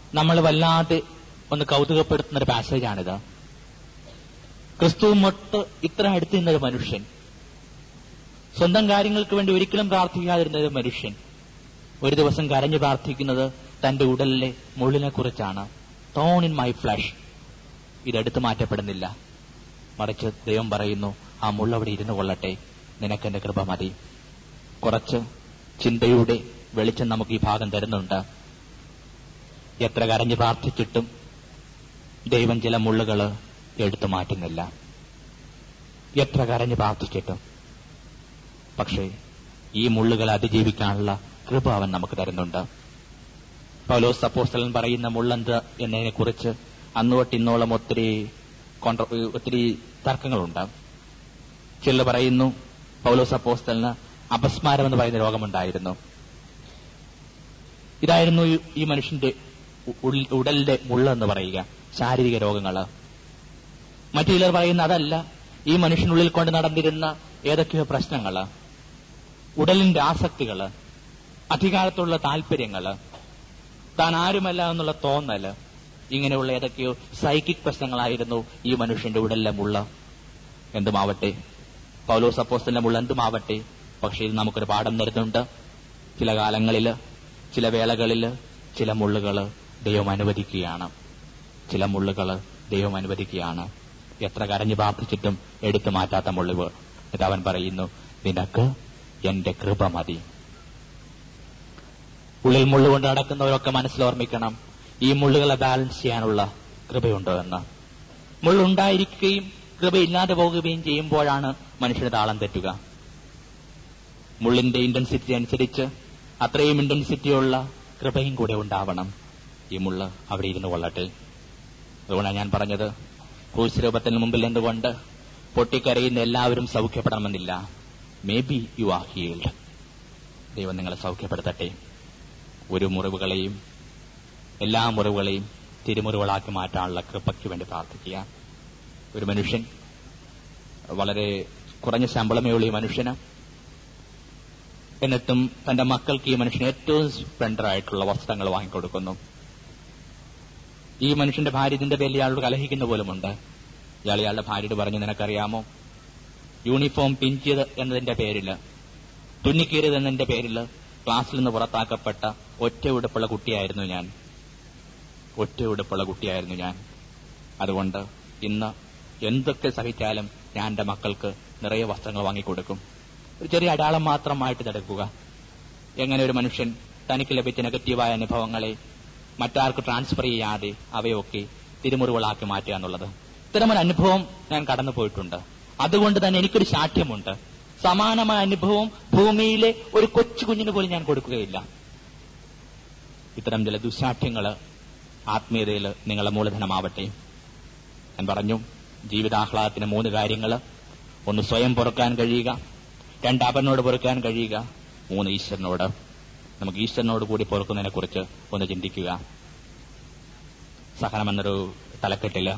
നമ്മൾ വല്ലാതെ ഒന്ന് കൗതുകപ്പെടുത്തുന്ന ഒരു പാസേജാണിത് ക്രിസ്തുവുമൊട്ട് ഇത്ര അടുത്ത് നിന്നൊരു മനുഷ്യൻ സ്വന്തം കാര്യങ്ങൾക്ക് വേണ്ടി ഒരിക്കലും പ്രാർത്ഥിക്കാതിരുന്ന ഒരു മനുഷ്യൻ ഒരു ദിവസം കരഞ്ഞു പ്രാർത്ഥിക്കുന്നത് തന്റെ ഉടലിലെ മുള്ളിനെ കുറിച്ചാണ് ടോൺ ഇൻ മൈ ഫ്ലഷ് ഇതെടുത്തു മാറ്റപ്പെടുന്നില്ല മറിച്ച് ദൈവം പറയുന്നു ആ മുള്ളവിടെ ഇരുന്നു കൊള്ളട്ടെ നിനക്കെന്റെ കൃപ മതി കുറച്ച് ചിന്തയുടെ വെളിച്ചം നമുക്ക് ഈ ഭാഗം തരുന്നുണ്ട് എത്ര കരഞ്ഞു പ്രാർത്ഥിച്ചിട്ടും ദൈവം ചില മുള്ളുകൾ എടുത്തു മാറ്റുന്നില്ല എത്ര കരഞ്ഞു പ്രാർത്ഥിച്ചിട്ടും പക്ഷേ ഈ മുള്ളുകൾ അതിജീവിക്കാനുള്ള കൃപ അവൻ നമുക്ക് തരുന്നുണ്ട് പൗലോസ് അപ്പോസ്തലൻ പറയുന്ന മുള്ളന്ത് എന്നതിനെ കുറിച്ച് അന്നുതൊട്ട് ഇന്നോളം ഒത്തിരി കോൺട്ര ഒത്തിരി തർക്കങ്ങളുണ്ട് ചിലർ പറയുന്നു പൗലോസ് അപ്പോസ്തലിന് അപസ്മാരം എന്ന് പറയുന്ന രോഗമുണ്ടായിരുന്നു ഇതായിരുന്നു ഈ- ഈ മനുഷ്യന്റെ ഉ- ഉൾ- ഉടലിന്റെ മുള്ളെന്ന് പറയുക ശാരീരിക രോഗങ്ങള് മറ്റു ചിലർ പറയുന്ന അതല്ല ഈ മനുഷ്യനുള്ളിൽ കൊണ്ട് നടന്നിരുന്ന ഏതൊക്കെയോ പ്രശ്നങ്ങള് ഉടലിന്റെ ആസക്തികള് അധികാരത്തുള്ള താല്പര്യങ്ങള് താൻ ആരുമല്ല എന്നുള്ള തോന്നല് ഇങ്ങനെയുള്ള ഏതൊക്കെയോ സൈക്കിക് പ്രശ്നങ്ങളായിരുന്നു ഈ മനുഷ്യന്റെ ഉടലിലെ മുള്ള എന്തുമാവട്ടെ പൗലോസ് അപ്പോസ്തലിന്റെ മുള്ള എന്തുമാവട്ടെ പക്ഷേ ഇത് നമുക്കൊരു പാഠം തരുന്നുണ്ട് ചില കാലങ്ങളില് ചില വേളകളില് ചില മുള്ളുകള് ദൈവം അനുവദിക്കുകയാണ് ചില മുള്ളുകള് ദൈവം അനുവദിക്കുകയാണ് എത്ര കരഞ്ഞു പ്രാർത്ഥിച്ചിട്ടും എടുത്തു മാറ്റാത്ത മുള്ളുകൾ ഇത് അവൻ പറയുന്നു നിനക്ക് എന്റെ കൃപ മതി ഉള്ളിൽ മുള്ളുകൊണ്ട് നടക്കുന്നവരൊക്കെ മനസ്സിലോർമ്മിക്കണം ഈ മുള്ളുകളെ ബാലൻസ് ചെയ്യാനുള്ള കൃപയുണ്ടോ എന്ന് മുള്ളുണ്ടായിരിക്കുകയും കൃപയില്ലാതെ പോകുകയും ചെയ്യുമ്പോഴാണ് മനുഷ്യന് താളം തെറ്റുക മുള്ളിന്റെ ഇന്റൻസിറ്റി അനുസരിച്ച് അത്രയും ഇന്റൻസിറ്റിയുള്ള കൃപയും കൂടെ ഉണ്ടാവണം ഈ മുള്ള് അവിടെ ഇരുന്ന് കൊള്ളട്ടെ അതുകൊണ്ടാണ് ഞാൻ പറഞ്ഞത് ക്രൂശ് രൂപത്തിന് മുമ്പിൽ എന്തുകൊണ്ട് പൊട്ടിക്കരയുന്ന എല്ലാവരും സൗഖ്യപ്പെടണമെന്നില്ല maybe you are healed ദൈവം നിങ്ങളെ സൗഖ്യപ്പെടുത്തട്ടെ ഒരു മുറിവുകളെയും എല്ലാ മുറിവുകളെയും തിരുമുറിവുകളാക്കി മാറ്റാനുള്ള കൃപയ്ക്ക് വേണ്ടി പ്രാർത്ഥിക്കുക ഒരു മനുഷ്യൻ വളരെ കുറഞ്ഞ ശമ്പളമേ ഉള്ള ഈ മനുഷ്യന് എന്നിട്ടും തന്റെ മക്കൾക്ക് ഈ മനുഷ്യന് ഏറ്റവും സ്പ്ലെൻഡർ ആയിട്ടുള്ള വസ്ത്രങ്ങൾ വാങ്ങിക്കൊടുക്കുന്നു ഈ മനുഷ്യന്റെ ഭാര്യ ഇതിന്റെ പേരിൽ ഇയാളോട് കലഹിക്കുന്ന പോലുമുണ്ട് ഇയാൾ ഇയാളുടെ ഭാര്യയോട് പറഞ്ഞു നിനക്കറിയാമോ യൂണിഫോം പിഞ്ചിയത് എന്നതിന്റെ പേരില് തുന്നിക്കീറിയത് എന്നതിന്റെ പേരില് ക്ലാസ്സിൽ നിന്ന് പുറത്താക്കപ്പെട്ട ഒറ്റ ഉടുപ്പുള്ള കുട്ടിയായിരുന്നു ഞാൻ ഒറ്റ ഉടുപ്പുള്ള കുട്ടിയായിരുന്നു ഞാൻ അതുകൊണ്ട് ഇന്ന് എന്തൊക്കെ സഹിച്ചാലും ഞാൻ എന്റെ മക്കൾക്ക് നിറയെ വസ്ത്രങ്ങൾ വാങ്ങിക്കൊടുക്കും ഒരു ചെറിയ അടയാളം മാത്രമായിട്ട് ഇതെടുക്കുക എങ്ങനെ ഒരു മനുഷ്യൻ തനിക്ക് ലഭിച്ച നെഗറ്റീവായ അനുഭവങ്ങളെ മറ്റാർക്ക് ട്രാൻസ്ഫർ ചെയ്യാതെ അവയൊക്കെ തിരുമുറിവുകളാക്കി മാറ്റുക എന്നുള്ളത് ഇത്തരമൊരു അനുഭവം ഞാൻ കടന്നു പോയിട്ടുണ്ട് അതുകൊണ്ട് തന്നെ എനിക്കൊരു ശാഠ്യമുണ്ട് സമാനമായ അനുഭവം ഭൂമിയിലെ ഒരു കൊച്ചു കുഞ്ഞിന് പോലും ഞാൻ കൊടുക്കുകയില്ല ഇത്തരം ചില ദുശാഠ്യങ്ങള് ആത്മീയതയിൽ നിങ്ങളെ മൂലധനമാവട്ടെ ഞാൻ പറഞ്ഞു ജീവിതാഹ്ലാദത്തിന് മൂന്ന് കാര്യങ്ങൾ ഒന്ന് സ്വയം പൊറുക്കാൻ കഴിയുക രണ്ട് അവനോട് പൊറുക്കാൻ കഴിയുക മൂന്ന് ഈശ്വരനോട് നമുക്ക് ഈശ്വരനോട് കൂടി പൊറുക്കുന്നതിനെ കുറിച്ച് ഒന്ന് ചിന്തിക്കുക സഹനം എന്നൊരു തലക്കെട്ടില്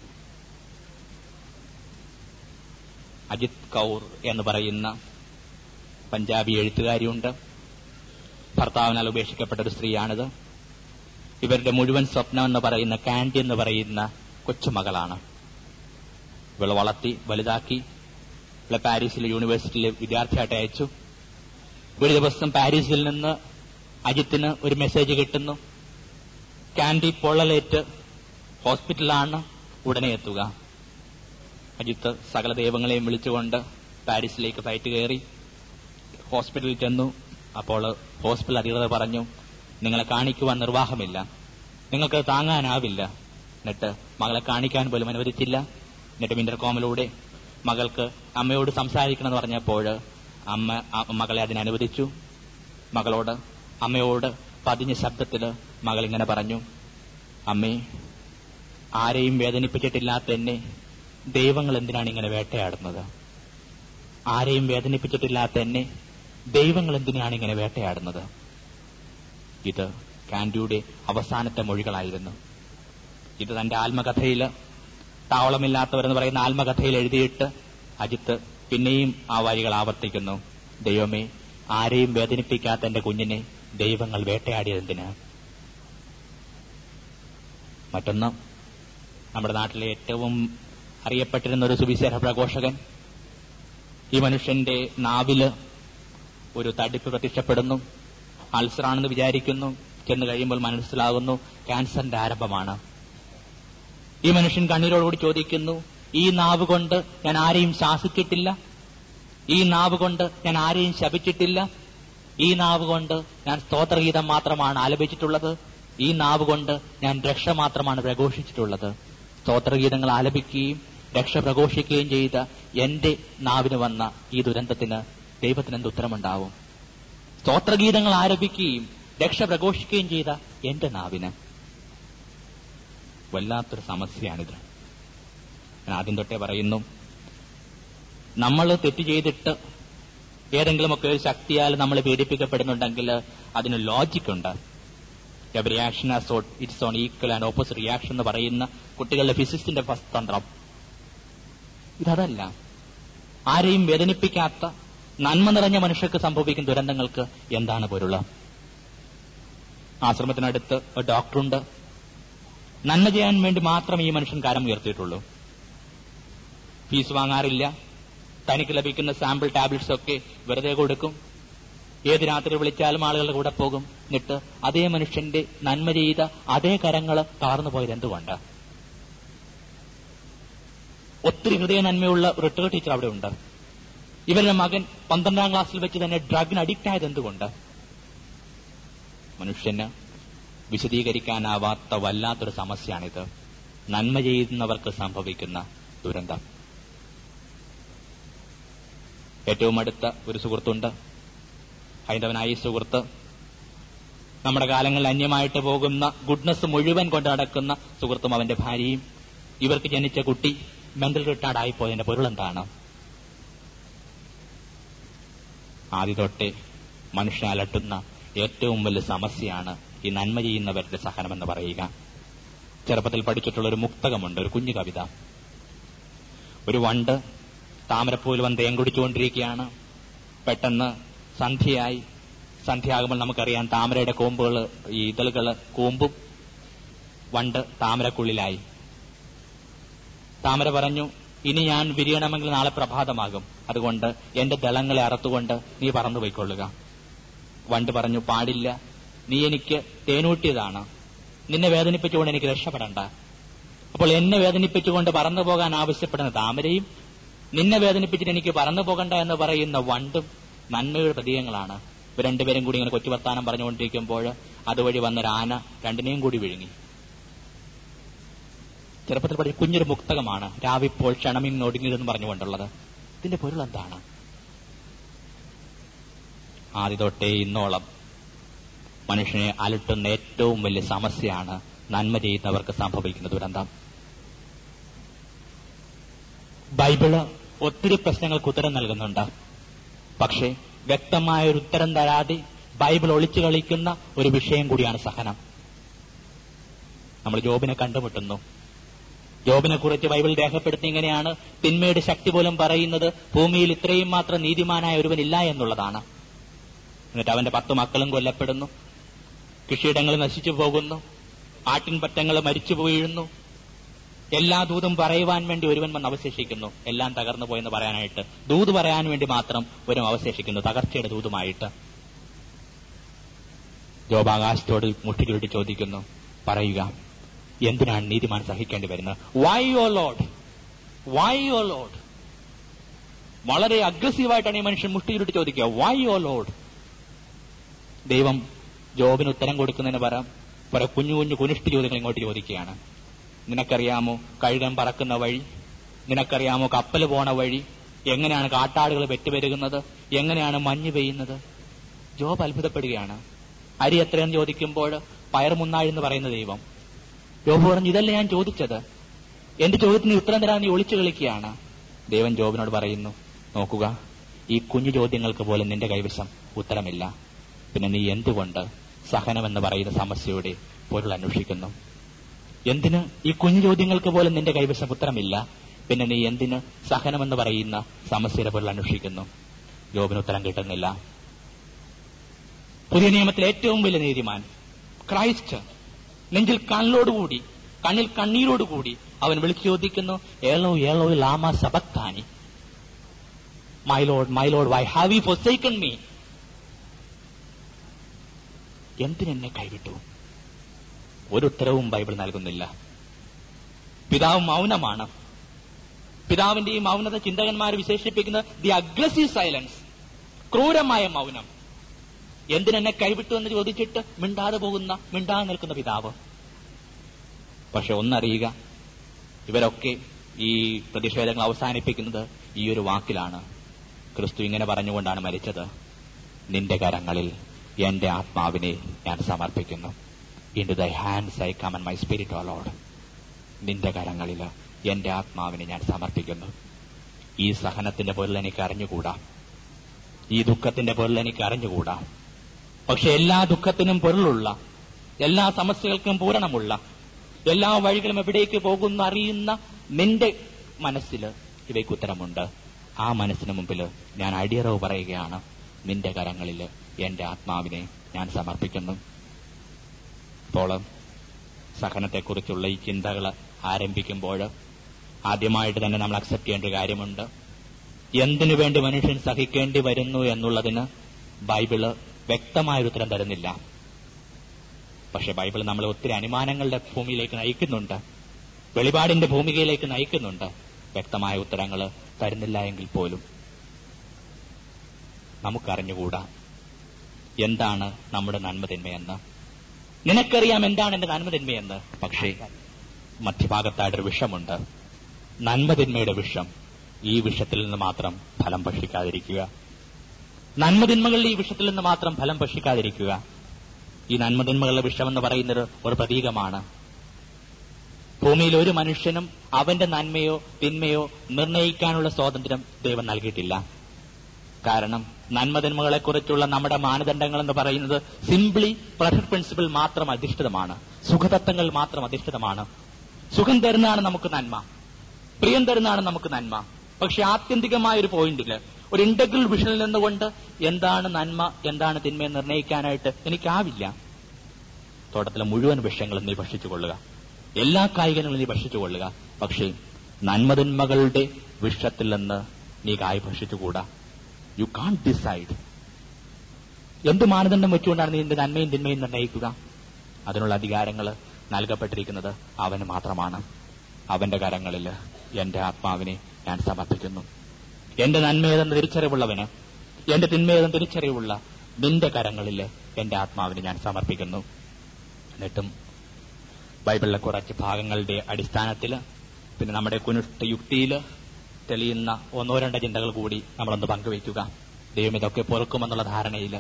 അജിത് കൗർ എന്ന് പറയുന്ന പഞ്ചാബി എഴുത്തുകാരിയുണ്ട് ഭർത്താവിനാൽ ഉപേക്ഷിക്കപ്പെട്ട ഒരു സ്ത്രീയാണിത് ഇവരുടെ മുഴുവൻ സ്വപ്നം എന്ന് പറയുന്ന കാൻഡി എന്ന് പറയുന്ന കൊച്ചുമകളാണ് ഇവളെ വളർത്തി വലുതാക്കി ഇവളെ പാരീസിലെ യൂണിവേഴ്സിറ്റിയിലെ വിദ്യാർത്ഥിയായിട്ട് അയച്ചു ഒരു ദിവസം പാരീസിൽ നിന്ന് അജിത്തിന് ഒരു മെസ്സേജ് കിട്ടുന്നു കാൻഡി പൊള്ളലേറ്റ് ഹോസ്പിറ്റലാണ് ഉടനെ എത്തുക അജിത്ത് സകല ദൈവങ്ങളെയും വിളിച്ചുകൊണ്ട് പാരീസിലേക്ക് ഫ്ലൈറ്റ് കയറി ഹോസ്പിറ്റലിൽ ചെന്നു അപ്പോൾ ഹോസ്പിറ്റൽ അധികൃതർ പറഞ്ഞു നിങ്ങളെ കാണിക്കുവാൻ നിർവാഹമില്ല നിങ്ങൾക്ക് താങ്ങാനാവില്ല എന്നിട്ട് മകളെ കാണിക്കാൻ പോലും അനുവദിച്ചില്ല എന്നിട്ട് ഇന്റർകോമിലൂടെ മകൾക്ക് അമ്മയോട് സംസാരിക്കണമെന്ന് പറഞ്ഞപ്പോൾ അമ്മ ആ- മകളെ അതിനനുവദിച്ചു മകളോട് അമ്മയോട് പതിഞ്ഞ ശബ്ദത്തിൽ മകൾ ഇങ്ങനെ പറഞ്ഞു അമ്മേ ആരെയും വേദനിപ്പിച്ചിട്ടില്ലാത്ത എന്നെ ദൈവങ്ങൾ എന്തിനാണ് ഇങ്ങനെ വേട്ടയാടുന്നത് ആരെയും വേദനിപ്പിച്ചിട്ടില്ലാത്ത എന്നെ ദൈവങ്ങൾ എന്തിനാണ് ഇങ്ങനെ വേട്ടയാടുന്നത് ഇത് കാൻഡിയുടെ അവസാനത്തെ മൊഴികളായിരുന്നു ഇത് തന്റെ ആത്മകഥയിൽ താവളമില്ലാത്തവരെന്ന് പറയുന്ന ആത്മകഥയിൽ എഴുതിയിട്ട് അജിത്ത് പിന്നെയും ആ വരികൾ ആവർത്തിക്കുന്നു ദൈവമേ ആരെയും വേദനിപ്പിക്കാത്ത എന്റെ കുഞ്ഞിനെ ദൈവങ്ങൾ വേട്ടയാടിയതെന്തിന് മറ്റൊന്ന് നമ്മുടെ നാട്ടിലെ ഏറ്റവും അറിയപ്പെട്ടിരുന്ന ഒരു സുവിശേഷ പ്രഘോഷകൻ ഈ മനുഷ്യന്റെ നാവില് ഒരു തടിപ്പ് പ്രത്യക്ഷപ്പെടുന്നു അൾസറാണെന്ന് വിചാരിക്കുന്നു ചെന്ന് കഴിയുമ്പോൾ മനസ്സിലാകുന്നു ക്യാൻസറിന്റെ ആരംഭമാണ് ഈ മനുഷ്യൻ കണ്ണീരോടുകൂടി ചോദിക്കുന്നു ഈ നാവ് കൊണ്ട് ഞാൻ ആരെയും ശാസിച്ചിട്ടില്ല ഈ നാവ് കൊണ്ട് ഞാൻ ആരെയും ശപിച്ചിട്ടില്ല ഈ നാവ് കൊണ്ട് ഞാൻ സ്തോത്രഗീതം മാത്രമാണ് ആലപിച്ചിട്ടുള്ളത് ഈ നാവ് കൊണ്ട് ഞാൻ രക്ഷ മാത്രമാണ് പ്രഘോഷിച്ചിട്ടുള്ളത് സ്തോത്രഗീതങ്ങൾ ആലപിക്കുകയും രക്ഷ പ്രഘോഷിക്കുകയും ചെയ്ത എന്റെ നാവിന് വന്ന ഈ ദുരന്തത്തിന് ദൈവത്തിന് എന്ത് ഉത്തരമുണ്ടാവും സ്തോത്രഗീതങ്ങൾ ആലപിക്കുകയും രക്ഷ പ്രഘോഷിക്കുകയും ചെയ്ത എന്റെ നാവിന് വല്ലാത്തൊരു സമസ്യയാണിത് ഞാൻ ആദ്യം തൊട്ടേ പറയുന്നു നമ്മൾ തെറ്റ് ചെയ്തിട്ട് ഏതെങ്കിലുമൊക്കെ ഒരു ശക്തിയാൽ നമ്മൾ പീഡിപ്പിക്കപ്പെടുന്നുണ്ടെങ്കിൽ അതിന് ലോജിക്കുണ്ട് reaction it's an equal and opposite reaction എന്ന് പറയുന്ന കുട്ടികളുടെ ഫിസിക്സിന്റെ തന്ത്രം ഇതല്ല ആരെയും വേദനിപ്പിക്കാത്ത നന്മ നിറഞ്ഞ മനുഷ്യർക്ക് സംഭവിക്കുന്ന ദുരന്തങ്ങൾക്ക് എന്താണ് പൊരുള ആശ്രമത്തിനടുത്ത് ഒരു ഡോക്ടറുണ്ട് നന്മ ചെയ്യാൻ വേണ്ടി മാത്രം ഈ മനുഷ്യൻ കാരം ഉയർത്തിയിട്ടുള്ളൂ ഫീസ് വാങ്ങാറില്ല തനിക്ക് ലഭിക്കുന്ന സാമ്പിൾ ടാബ്ലറ്റ്സ് ഒക്കെ വെറുതെ കൊടുക്കും ഏത് രാത്രി വിളിച്ചാലും ആളുകളുടെ കൂടെ പോകും എന്നിട്ട് അതേ മനുഷ്യന്റെ നന്മ ചെയ്ത അതേ കരങ്ങൾ തളർന്നു പോയത് എന്തുകൊണ്ട് ഒത്തിരി ഹൃദയ നന്മയുള്ള റിട്ടയർ ടീച്ചർ അവിടെ ഉണ്ട് ഇവരുടെ മകൻ പന്ത്രണ്ടാം ക്ലാസ്സിൽ വെച്ച് തന്നെ ഡ്രഗിന് അഡിക്റ്റ് ആയത് എന്തുകൊണ്ട് മനുഷ്യന് വിശദീകരിക്കാനാവാത്ത വല്ലാത്തൊരു സമസ്യയാണിത് നന്മ ചെയ്യുന്നവർക്ക് സംഭവിക്കുന്ന ദുരന്തം ഏറ്റവും അടുത്ത ഒരു സുഹൃത്തുണ്ട് ഹൈന്ദവനായ ഈ സുഹൃത്ത് നമ്മുടെ കാലങ്ങളിൽ അന്യമായിട്ട് പോകുന്ന ഗുഡ്നസ് മുഴുവൻ കൊണ്ട് നടക്കുന്ന സുഹൃത്തും അവന്റെ ഭാര്യയും ഇവർക്ക് ജനിച്ച കുട്ടി മെന്റൽ റിട്ടാർഡ് ആയിപ്പോയതിന്റെ പൊരുളെന്താണ് ആദ്യ തൊട്ടേ മനുഷ്യനെ അലട്ടുന്ന ഏറ്റവും വലിയ സമസ്യയാണ് ഈ നന്മ ചെയ്യുന്നവരുടെ സഹനമെന്ന് പറയുക ചെറുപ്പത്തിൽ പഠിച്ചിട്ടുള്ള ഒരു മുക്തകമുണ്ട് ഒരു കുഞ്ഞു കവിത ഒരു വണ്ട് താമരപ്പൂവിൽ വന്ന് തേൻ കുടിച്ചുകൊണ്ടിരിക്കുകയാണ് പെട്ടെന്ന് സന്ധ്യയായി സന്ധ്യയാകുമ്പോൾ നമുക്കറിയാം താമരയുടെ കോമ്പുകൾ ഈ ഇതളുകൾ കൂമ്പും വണ്ട് താമരക്കുള്ളിലായി താമര പറഞ്ഞു ഇനി ഞാൻ വിരിയണമെങ്കിൽ നാളെ പ്രഭാതമാകും അതുകൊണ്ട് എന്റെ ദളങ്ങളെ അറുത്തുകൊണ്ട് നീ പറന്നു പോയിക്കൊള്ളുക വണ്ട് പറഞ്ഞു പാടില്ല നീ എനിക്ക് തേനൂട്ടിയതാണ് നിന്നെ വേദനിപ്പിച്ചുകൊണ്ട് എനിക്ക് രക്ഷപ്പെടണ്ട അപ്പോൾ എന്നെ വേദനിപ്പിച്ചുകൊണ്ട് പറന്നു പോകാൻ ആവശ്യപ്പെടുന്ന താമരയും നിന്നെ വേദനിപ്പിച്ചിട്ട് എനിക്ക് പറന്നു പോകണ്ട എന്ന് പറയുന്ന വണ്ടും നന്മയുടെ പ്രതീകങ്ങളാണ് ഇവർ രണ്ടുപേരും കൂടി ഇങ്ങനെ കൊച്ചു വർത്താനം പറഞ്ഞുകൊണ്ടിരിക്കുമ്പോൾ അതുവഴി വന്നൊരു ആന രണ്ടിനെയും കൂടി വിഴുങ്ങി ചെറുപ്പത്തിൽ പഠിച്ച കുഞ്ഞൊരു മുക്തകമാണ് രാവിപ്പോൾ ക്ഷണമിങ് ഒടുങ്ങിയതെന്ന് പറഞ്ഞുകൊണ്ടുള്ളത് ഇതിന്റെ പൊരുൾ എന്താണ് ആദ്യ തൊട്ടേ ഇന്നോളം മനുഷ്യനെ അലട്ടുന്ന ഏറ്റവും വലിയ സമസ്യയാണ് നന്മ ചെയ്യുന്നവർക്ക് സംഭവിക്കുന്ന ദുരന്തം ബൈബിള് ഒത്തിരി പ്രശ്നങ്ങൾക്ക് ഉത്തരം നൽകുന്നുണ്ട് പക്ഷേ വ്യക്തമായ ഒരു ഉത്തരം തരാതെ ബൈബിൾ ഒളിച്ചു കളിക്കുന്ന ഒരു വിഷയം കൂടിയാണ് സഹനം നമ്മൾ ജോബിനെ കണ്ടുമുട്ടുന്നു ജോബിനെ കുറിച്ച് ബൈബിൾ രേഖപ്പെടുത്തി ഇങ്ങനെയാണ് തിന്മയുടെ ശക്തി പോലും പറയുന്നത് ഭൂമിയിൽ ഇത്രയും മാത്രം നീതിമാനായ ഒരുവനില്ല എന്നുള്ളതാണ് എന്നിട്ട് അവന്റെ പത്ത് മക്കളും കൊല്ലപ്പെടുന്നു കൃഷിയിടങ്ങൾ നശിച്ചു പോകുന്നു ആട്ടിൻപറ്റങ്ങൾ മരിച്ചു വീഴുന്നു എല്ലാ ദൂതും പറയുവാൻ വേണ്ടി ഒരുവൻ വന്ന് അവശേഷിക്കുന്നു എല്ലാം തകർന്നു പോയെന്ന് പറയാനായിട്ട് ദൂത് പറയാൻ വേണ്ടി മാത്രം ഒരു അവശേഷിക്കുന്നു തകർച്ചയുടെ ദൂതുമായിട്ട് ജോബാകാശത്തോട് മുട്ടിച്ചുരുട്ടി ചോദിക്കുന്നു പറയുക എന്തിനാണ് നീതിമാൻ സഹിക്കേണ്ടി വരുന്നത് വൈ യോ ലോഡ് വൈ യോ ലോഡ് വളരെ അഗ്രസീവായിട്ടാണ് ഈ മനുഷ്യൻ മുട്ടിച്ചുരുട്ടി ചോദിക്കുക വൈ യോ ലോഡ് ദൈവം ജോബിന് ഉത്തരം കൊടുക്കുന്നതിന് പകരം കുറെ കുഞ്ഞു കുഞ്ഞു കുനിഷ്ഠ ചോദ്യങ്ങൾ ഇങ്ങോട്ട് ചോദിക്കുകയാണ് നിനക്കറിയാമോ കഴുകൻ പറക്കുന്ന വഴി നിനക്കറിയാമോ കപ്പൽ പോണ വഴി എങ്ങനെയാണ് കാട്ടാടുകൾ വെറ്റുപെരുകുന്നത് എങ്ങനെയാണ് മഞ്ഞ് പെയ്യുന്നത് ജോബ് അത്ഭുതപ്പെടുകയാണ് അരി എത്രയെന്ന് ചോദിക്കുമ്പോൾ പയർ മുന്നാഴി എന്ന് പറയുന്ന ദൈവം ജോബ് പറഞ്ഞു ഇതല്ല ഞാൻ ചോദിച്ചത് എന്റെ ചോദ്യത്തിന് ഉത്തരം തരാൻ നീ ഒളിച്ചു കളിക്കുകയാണ് ദൈവം ജോബിനോട് പറയുന്നു നോക്കുക ഈ കുഞ്ഞു ചോദ്യങ്ങൾക്ക് പോലും നിന്റെ കൈവശം ഉത്തരമില്ല പിന്നെ നീ എന്തുകൊണ്ട് സഹനമെന്ന് പറയുന്ന സമസ്യയുടെ പൊരുൾ അന്വേഷിക്കുന്നു എന്തിന് ഈ കുഞ്ഞു ചോദ്യങ്ങൾക്ക് പോലും നിന്റെ കൈവശം ഉത്തരമില്ല പിന്നെ നീ എന്തിന് സഹനമെന്ന് പറയുന്ന സമസ്യയുടെ പൊരുൾ അന്വേഷിക്കുന്നു ജോബിന് ഉത്തരം കിട്ടുന്നില്ല പുതിയ നിയമത്തിലെ ഏറ്റവും വലിയ നീതിമാൻ ക്രൈസ്റ്റ് നെഞ്ചിൽ കല്ലോടുകൂടി കണ്ണിൽ കണ്ണീരോടുകൂടി അവൻ വിളിച്ചു ചോദിക്കുന്നു ഏളോ ഏളോ ലാമ സബക്താനി my lord my lord why have you forsaken me എന്തിനെന്നെ കൈവിട്ടു ഒരു ഉത്തരവും ബൈബിൾ നൽകുന്നില്ല പിതാവ് മൗനമാണ് പിതാവിന്റെ ഈ മൗനത ചിന്തകന്മാർ വിശേഷിപ്പിക്കുന്നത് ദി അഗ്രസീവ് സൈലൻസ് ക്രൂരമായ മൗനം എന്തിനെന്നെ കൈവിട്ടു എന്ന് ചോദിച്ചിട്ട് മിണ്ടാതെ പോകുന്ന മിണ്ടാതെ നിൽക്കുന്ന പിതാവ് പക്ഷെ ഒന്നറിയുക ഇവരൊക്കെ ഈ പ്രതിഷേധങ്ങൾ അവസാനിപ്പിക്കുന്നത് ഈ ഒരു വാക്കിലാണ് ക്രിസ്തു ഇങ്ങനെ പറഞ്ഞുകൊണ്ടാണ് മരിച്ചത് നിന്റെ കരങ്ങളിൽ എന്റെ ആത്മാവിനെ ഞാൻ സമർപ്പിക്കുന്നു into thy hands I commend my spirit O Lord നിന്റെ കരങ്ങളിൽ എന്റെ ആത്മാവിനെ ഞാൻ സമർപ്പിക്കുന്നു ഈ സഹനത്തിന്റെ പൊരുൾ എനിക്ക് അറിഞ്ഞുകൂടാ ഈ ദുഃഖത്തിന്റെ പൊരുൾ എനിക്ക് അറിഞ്ഞുകൂടാ പക്ഷെ എല്ലാ ദുഃഖത്തിനും പൊരുളുള്ള എല്ലാ സമസ്യകൾക്കും പൂരണമുള്ള എല്ലാ വഴികളും എവിടേക്ക് പോകുന്ന അറിയുന്ന നിന്റെ മനസ്സിൽ ഇവയ്ക്ക് ഉത്തരമുണ്ട് ആ മനസ്സിന് മുമ്പിൽ ഞാൻ അടിയറവ് പറയുകയാണ് നിന്റെ കരങ്ങളിൽ എന്റെ ആത്മാവിനെ ഞാൻ സമർപ്പിക്കുന്നു അപ്പോൾ സഹനത്തെക്കുറിച്ചുള്ള ഈ ചിന്തകൾ ആരംഭിക്കുമ്പോൾ ആദ്യമായിട്ട് തന്നെ നമ്മൾ അക്സെപ്റ്റ് ചെയ്യേണ്ട ഒരു കാര്യമുണ്ട് എന്തിനു വേണ്ടി മനുഷ്യൻ സഹിക്കേണ്ടി വരുന്നു എന്നുള്ളതിന് ബൈബിള് വ്യക്തമായൊരു ഉത്തരം തരുന്നില്ല പക്ഷെ ബൈബിൾ നമ്മളെ ഒത്തിരി അനുമാനങ്ങളുടെ ഭൂമിയിലേക്ക് നയിക്കുന്നുണ്ട് വെളിപാടിന്റെ ഭൂമികയിലേക്ക് നയിക്കുന്നുണ്ട് വ്യക്തമായ ഉത്തരങ്ങൾ തരുന്നില്ല എങ്കിൽ പോലും നമുക്കറിഞ്ഞുകൂടാ എന്താണ് നമ്മുടെ നന്മതിന്മയെന്ന് നിനക്കറിയാം എന്താണ് എന്റെ നന്മതിന്മയെന്ന് പക്ഷേ മധ്യഭാഗത്തായിട്ടൊരു വിഷമുണ്ട് നന്മതിന്മയുടെ വിഷം ഈ വിഷത്തിൽ നിന്ന് മാത്രം ഫലം ഭക്ഷിക്കാതിരിക്കുക നന്മതിന്മകളിൽ ഈ വിഷത്തിൽ നിന്ന് മാത്രം ഫലം ഭക്ഷിക്കാതിരിക്കുക ഈ നന്മതിന്മകളുടെ വിഷമെന്ന് പറയുന്നത് ഒരു പ്രതീകമാണ് ഭൂമിയിൽ ഒരു മനുഷ്യനും അവന്റെ നന്മയോ തിന്മയോ നിർണയിക്കാനുള്ള സ്വാതന്ത്ര്യം ദൈവം നൽകിയിട്ടില്ല കാരണം നന്മതിന്മകളെക്കുറിച്ചുള്ള നമ്മുടെ മാനദണ്ഡങ്ങൾ എന്ന് പറയുന്നത് സിംപ്ലി പ്രഷർ പ്രിൻസിപ്പിൾ മാത്രം അധിഷ്ഠിതമാണ് സുഖതത്വങ്ങൾ മാത്രം അധിഷ്ഠിതമാണ് സുഖം തരുന്നതാണ് നമുക്ക് നന്മ പ്രിയം തരുന്നതാണ് നമുക്ക് നന്മ പക്ഷെ ആത്യന്തികമായ ഒരു പോയിന്റില് ഒരു ഇന്റഗ്രൽ വിഷനിൽ നിന്നുകൊണ്ട് എന്താണ് നന്മ എന്താണ് തിന്മ നിർണ്ണയിക്കാനായിട്ട് എനിക്കാവില്ല തോട്ടത്തിലെ മുഴുവൻ വിഷയങ്ങളും നീ ഭക്ഷിച്ചുകൊള്ളുക എല്ലാ കായികങ്ങളും നീ ഭക്ഷിച്ചുകൊള്ളുക പക്ഷേ നന്മതിന്മകളുടെ വിഷത്തിൽ നിന്ന് നീ കായ് ഭക്ഷിച്ചുകൂടാ യു കാൺ ഡിസൈഡ് എന്ത് മാനദണ്ഡം വെച്ചുകൊണ്ടാണ് നീ നിന്റെ നന്മയും തിന്മയും നിർണ്ണയിക്കുക അതിനുള്ള അധികാരങ്ങൾ നൽകപ്പെട്ടിരിക്കുന്നത് അവന് മാത്രമാണ് അവന്റെ കരങ്ങളിൽ എന്റെ ആത്മാവിനെ ഞാൻ സമർപ്പിക്കുന്നു എന്റെ നന്മയേതെന്ന് തിരിച്ചറിവുള്ളവന് എന്റെ തിന്മയേതെന്ന് തിരിച്ചറിവുള്ള നിന്റെ കരങ്ങളിൽ എന്റെ ആത്മാവിനെ ഞാൻ സമർപ്പിക്കുന്നു എന്നിട്ടും ബൈബിളിലെ കുറച്ച് ഭാഗങ്ങളുടെ അടിസ്ഥാനത്തിൽ പിന്നെ നമ്മുടെ കുനുഷ്ഠ യുക്തിയിൽ തെളിയുന്ന ഒന്നോ രണ്ടോ ചിന്തകൾ കൂടി നമ്മളൊന്ന് പങ്കുവയ്ക്കുക ദൈവം ഇതൊക്കെ പൊറുക്കുമെന്നുള്ള ധാരണയിൽ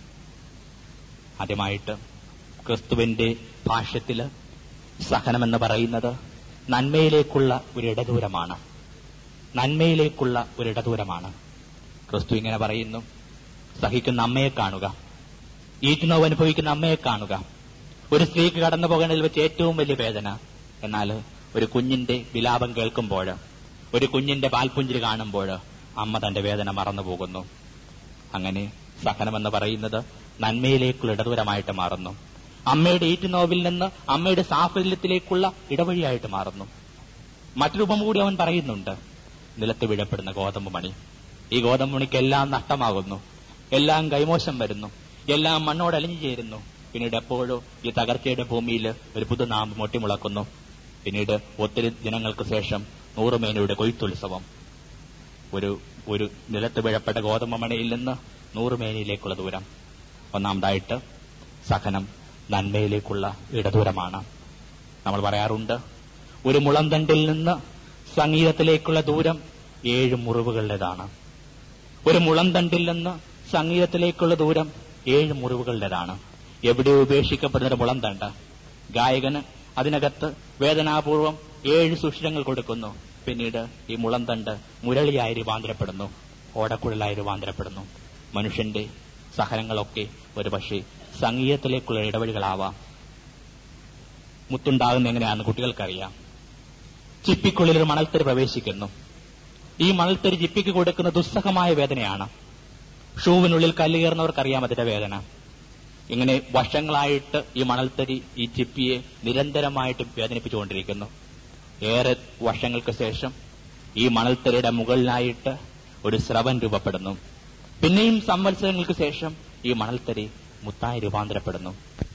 ആദ്യമായിട്ട് ക്രിസ്തുവിന്റെ ഭാഷ്യത്തില് സഹനമെന്ന് പറയുന്നത് നന്മയിലേക്കുള്ള ഒരു ഇടദൂരമാണ് നന്മയിലേക്കുള്ള ഒരു ഇടദൂരമാണ് ക്രിസ്തു ഇങ്ങനെ പറയുന്നു സഹിക്കുന്ന അമ്മയെ കാണുക ഈറ്റുനോവ് അനുഭവിക്കുന്ന അമ്മയെ കാണുക ഒരു സ്ത്രീക്ക് കടന്നു പോകേണ്ടതിൽ വെച്ച് ഏറ്റവും വലിയ വേദന എന്നാൽ ഒരു കുഞ്ഞിന്റെ വിലാപം കേൾക്കുമ്പോൾ ഒരു കുഞ്ഞിന്റെ പാൽപുഞ്ചിരി കാണുമ്പോൾ അമ്മ തന്റെ വേദന മറന്നു പോകുന്നു അങ്ങനെ സഹനമെന്ന് പറയുന്നത് നന്മയിലേക്കുള്ള ഇടദൂരമായിട്ട് മാറുന്നു അമ്മയുടെ ഈറ്റുനോവിൽ നിന്ന് അമ്മയുടെ സാഫല്യത്തിലേക്കുള്ള ഇടവഴിയായിട്ട് മാറുന്നു മറ്റൊരു ഉപമ കൂടി അവൻ പറയുന്നുണ്ട് നിലത്ത് വീഴപ്പെടുന്ന ഗോതമ്പ് മണി ഈ ഗോതമ്പ് മണിക്ക് എല്ലാം നഷ്ടമാകുന്നു എല്ലാം കൈമോശം വരുന്നു എല്ലാം മണ്ണോട് അലിഞ്ഞു ചേരുന്നു പിന്നീട് എപ്പോഴോ ഈ തകർച്ചയുടെ ഭൂമിയിൽ ഒരു പുതുനാമ്പ് മൊട്ടിമുളക്കുന്നു പിന്നീട് ഒത്തിരി ദിനങ്ങൾക്ക് ശേഷം നൂറുമേനയുടെ കൊയ്ത്തുത്സവം ഒരു ഒരു നിലത്ത് വീഴപ്പെട്ട ഗോതമ്പ് മണിയിൽ നിന്ന് നൂറുമേനയിലേക്കുള്ള ദൂരം ഒന്നാമതായിട്ട് സഹനം നന്മയിലേക്കുള്ള ഇടദൂരമാണ് നമ്മൾ പറയാറുണ്ട് ഒരു മുളന്തണ്ടിൽ നിന്ന് സംഗീതത്തിലേക്കുള്ള ദൂരം ഏഴ് മുറിവുകളുടേതാണ് ഒരു മുളന്തണ്ടിൽ നിന്ന് സംഗീതത്തിലേക്കുള്ള ദൂരം ഏഴ് മുറിവുകളുടേതാണ് എവിടെ ഉപേക്ഷിക്കപ്പെടുന്ന ഒരു മുളന്തണ്ട് ഗായകന് അതിനകത്ത് വേദനാപൂർവം ഏഴ് സുഷിരങ്ങൾ കൊടുക്കുന്നു പിന്നീട് ഈ മുളന്തണ്ട് മുരളിയായി രൂപാന്തരപ്പെടുന്നു ഓടക്കുഴലായി രൂപാന്തരപ്പെടുന്നു മനുഷ്യന്റെ സഹനങ്ങളൊക്കെ ഒരുപക്ഷെ സംഗീതത്തിലേക്കുള്ള ഇടവഴികളാവാം മുത്തുണ്ടാകുന്ന എങ്ങനെയാണെന്ന് കുട്ടികൾക്കറിയാം ചിപ്പിക്കുള്ളിൽ ഒരു മണൽത്തരി പ്രവേശിക്കുന്നു ഈ മണൽത്തരി ചിപ്പിക്ക് കൊടുക്കുന്ന ദുസ്സഹമായ വേദനയാണ് ഷൂവിനുള്ളിൽ കല്ലുകയറുന്നവർക്കറിയാം അതിന്റെ വേദന ഇങ്ങനെ വർഷങ്ങളായിട്ട് ഈ മണൽത്തരി ഈ ചിപ്പിയെ നിരന്തരമായിട്ട് വേദനിപ്പിച്ചുകൊണ്ടിരിക്കുന്നു ഏറെ വർഷങ്ങൾക്ക് ശേഷം ഈ മണൽത്തരിയുടെ മുകളിലായിട്ട് ഒരു സ്രവൻ രൂപപ്പെടുന്നു പിന്നെയും സംവത്സരങ്ങൾക്ക് ശേഷം ഈ മണൽത്തരി മുത്തായി രൂപാന്തരപ്പെടുന്നു